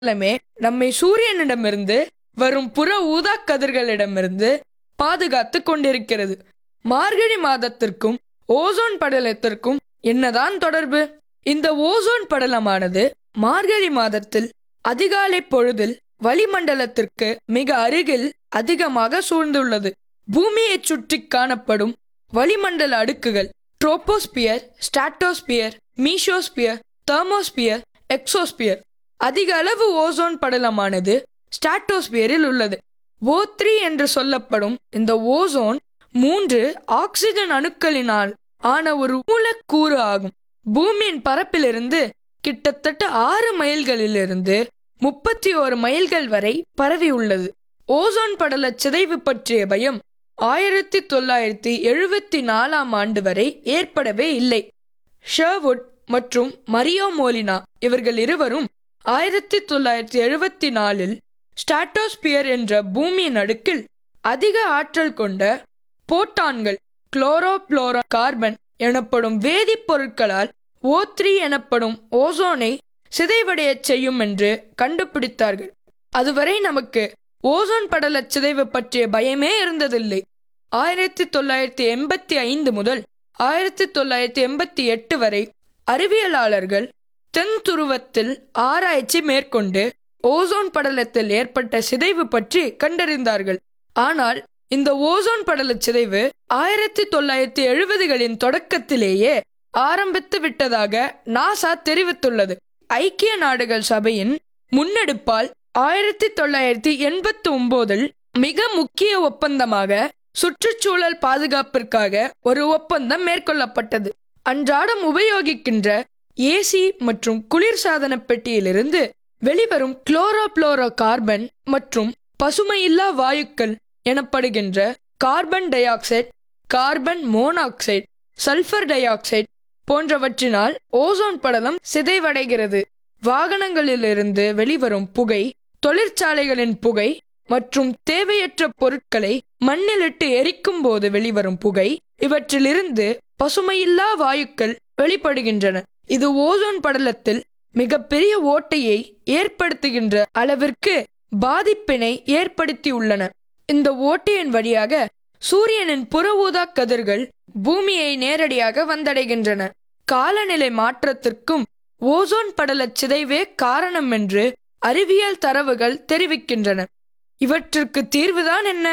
மண்டலமே நம்மை சூரியனிடமிருந்து வரும் புற ஊதா கதிர்களிடமிருந்து பாதுகாத்து கொண்டிருக்கிறது மார்கழி மாதத்திற்கும் ஓசோன் படலத்திற்கும் என்னதான் தொடர்பு இந்த ஓசோன் படலமானது மார்கழி மாதத்தில் அதிகாலை பொழுதில் வளிமண்டலத்திற்கு மிக அருகில் அதிகமாக சூழ்ந்துள்ளது பூமியைச் சுற்றி காணப்படும் வளிமண்டல அடுக்குகள் troposphere stratosphere mesosphere thermosphere exosphere அதிக அளவு ஓசோன் படலமானது ஸ்டாட்டோஸ்பியரில் உள்ளது ஓ த்ரீ என்று சொல்லப்படும் இந்த ஓசோன் மூன்று ஆக்சிஜன் அணுக்களினால் ஆன ஒரு மூலக்கூறு ஆகும் பூமியின் பரப்பிலிருந்து கிட்டத்தட்ட ஆறு மைல்களிலிருந்து முப்பத்தி ஓரு மைல்கள் வரை பரவி உள்ளது ஓசோன் படல சிதைவு பற்றிய பயம் ஆயிரத்தி தொள்ளாயிரத்தி எழுபத்தி நாலாம் ஆண்டு வரை ஏற்படவே இல்லை ஷர்வுட் மற்றும் மரியோ மோலினா இவர்கள் இருவரும் ஆயிரத்தி தொள்ளாயிரத்தி எழுபத்தி நாலில் ஸ்டாட்டோஸ்பியர் என்ற பூமியின் அடுக்கில் அதிக ஆற்றல் கொண்ட போட்டான்கள் குளோரோப்ளோரோ கார்பன் எனப்படும் வேதிப்பொருட்களால் ஓ த்ரீ எனப்படும் ஓசோனை சிதைவடையச் செய்யும் என்று கண்டுபிடித்தார்கள் அதுவரை நமக்கு ஓசோன் படல சிதைவு பற்றிய பயமே இருந்ததில்லை ஆயிரத்தி தொள்ளாயிரத்தி எண்பத்தி ஐந்து முதல் ஆயிரத்தி தொள்ளாயிரத்தி எண்பத்தி எட்டு வரை அறிவியலாளர்கள் தென் துருவத்தில் ஆராய்ச்சி மேற்கொண்டு ஓசோன் படலத்தில் ஏற்பட்ட சிதைவு பற்றி கண்டறிந்தார்கள் ஆனால் இந்த ஓசோன் படல சிதைவு ஆயிரத்தி தொள்ளாயிரத்தி எழுபதுகளின் தொடக்கத்திலேயே ஆரம்பித்து விட்டதாக நாசா தெரிவித்துள்ளது ஐக்கிய நாடுகள் சபையின் முன்னெடுப்பால் ஆயிரத்தி தொள்ளாயிரத்தி எண்பத்தி ஒன்பதில் மிக முக்கிய ஒப்பந்தமாக சுற்றுச்சூழல் பாதுகாப்பிற்காக ஒரு ஒப்பந்தம் மேற்கொள்ளப்பட்டது அன்றாடம் உபயோகிக்கின்ற ஏசி மற்றும் குளிர்சாதன பெட்டியிலிருந்து வெளிவரும் குளோரோப்ளோரோ கார்பன் மற்றும் பசுமையில்லா வாயுக்கள் எனப்படுகின்ற carbon dioxide carbon monoxide sulphur dioxide போன்றவற்றினால் ஓசோன் படலம் சிதைவடைகிறது வாகனங்களிலிருந்து வெளிவரும் புகை தொழிற்சாலைகளின் புகை மற்றும் தேவையற்ற பொருட்களை மண்ணிலிட்டு எரிக்கும் போது வெளிவரும் புகை இவற்றிலிருந்து பசுமையில்லா வாயுக்கள் வெளிப்படுகின்றன இது ஓசோன் படலத்தில் மிகப்பெரிய ஓட்டையை ஏற்படுத்துகின்ற அளவிற்கு பாதிப்பினை ஏற்படுத்தியுள்ளன இந்த ஓட்டையின் வழியாக சூரியனின் புற ஊதா கதிர்கள் பூமியை நேரடியாக வந்தடைகின்றன காலநிலை மாற்றத்திற்கும் ஓசோன் படல சிதைவே காரணம் என்று அறிவியல் தரவுகள் தெரிவிக்கின்றன இவற்றிற்கு தீர்வுதான் என்ன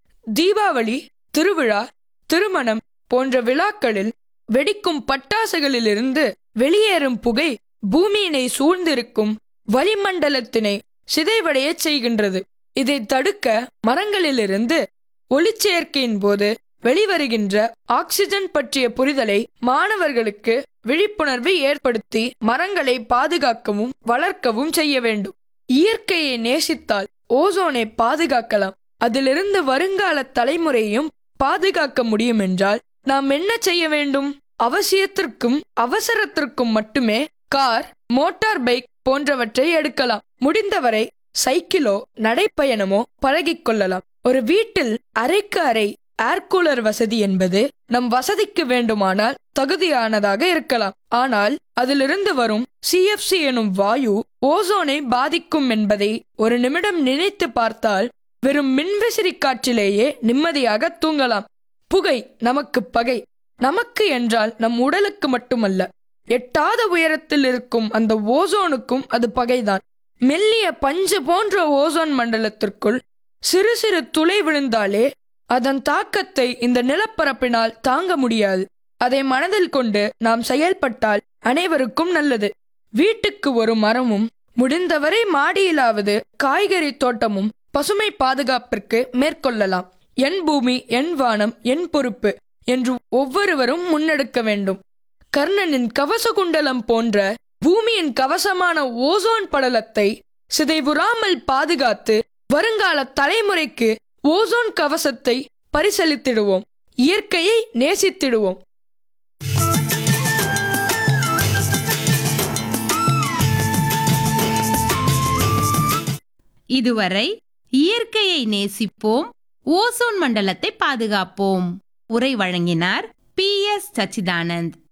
தீபாவளி திருவிழா திருமணம் போன்ற விழாக்களில் வெடிக்கும் பட்டாசுகளிலிருந்து வெளியேறும் புகை பூமியினை சூழ்ந்திருக்கும் வளிமண்டலத்தினை சிதைவடைய செய்கின்றது இதை தடுக்க மரங்களிலிருந்து ஒளிச்சேர்க்கையின் போது வெளிவருகின்ற ஆக்சிஜன் பற்றிய புரிதலை மாணவர்களுக்கு விழிப்புணர்வு ஏற்படுத்தி மரங்களை பாதுகாக்கவும் வளர்க்கவும் செய்ய வேண்டும் இயற்கையை நேசித்தால் ஓசோனை பாதுகாக்கலாம் அதிலிருந்து வருங்கால தலைமுறையும் பாதுகாக்க முடியும் என்றால் நாம் என்ன செய்ய வேண்டும் அவசியத்திற்கும் அவசரத்திற்கும் மட்டுமே கார் மோட்டார் பைக் போன்றவற்றை எடுக்கலாம் முடிந்தவரை சைக்கிளோ நடைப்பயணமோ பழகிக் கொள்ளலாம் ஒரு வீட்டில் அறைக்கு அறை ஏர் கூலர் வசதி என்பது நம் வசதிக்கு வேண்டுமானால் தகுதியானதாக இருக்கலாம் ஆனால் அதிலிருந்து வரும் சிஎஃப்சி எனும் வாயு ஓசோனை பாதிக்கும் என்பதை ஒரு நிமிடம் நினைத்து பார்த்தால் வெறும் மின்விசிறி காற்றிலேயே நிம்மதியாக தூங்கலாம் புகை நமக்கு பகை நமக்கு என்றால் நம் உடலுக்கு மட்டுமல்ல எட்டாத உயரத்தில் இருக்கும் அந்த ஓசோனுக்கும் அது பகைதான் மெல்லிய பஞ்சு போன்ற ஓசோன் மண்டலத்திற்குள் சிறு சிறு துளை விழுந்தாலே அதன் தாக்கத்தை இந்த நிலப்பரப்பினால் தாங்க முடியாது அதை மனதில் கொண்டு நாம் செயல்பட்டால் அனைவருக்கும் நல்லது வீட்டுக்கு ஒரு மரமும் முடிந்தவரை மாடியிலாவது காய்கறி தோட்டமும் பசுமை பாதுகாப்பிற்கு மேற்கொள்ளலாம் என் பூமி என் வானம் என் பொறுப்பு என்று ஒவ்வொருவரும் முன்னெடுக்க வேண்டும் கர்ணனின் கவச குண்டலம் போன்ற பூமியின் கவசமான ஓசோன் படலத்தை சிதைவுறாமல் பாதுகாத்து வருங்கால தலைமுறைக்கு ஓசோன் கவசத்தை பரிசளித்திடுவோம் இயற்கையை நேசித்திடுவோம் இதுவரை இயற்கையை நேசிப்போம் ஓசோன் மண்டலத்தை பாதுகாப்போம் உரை வழங்கினார் பி எஸ் சச்சிதானந்த்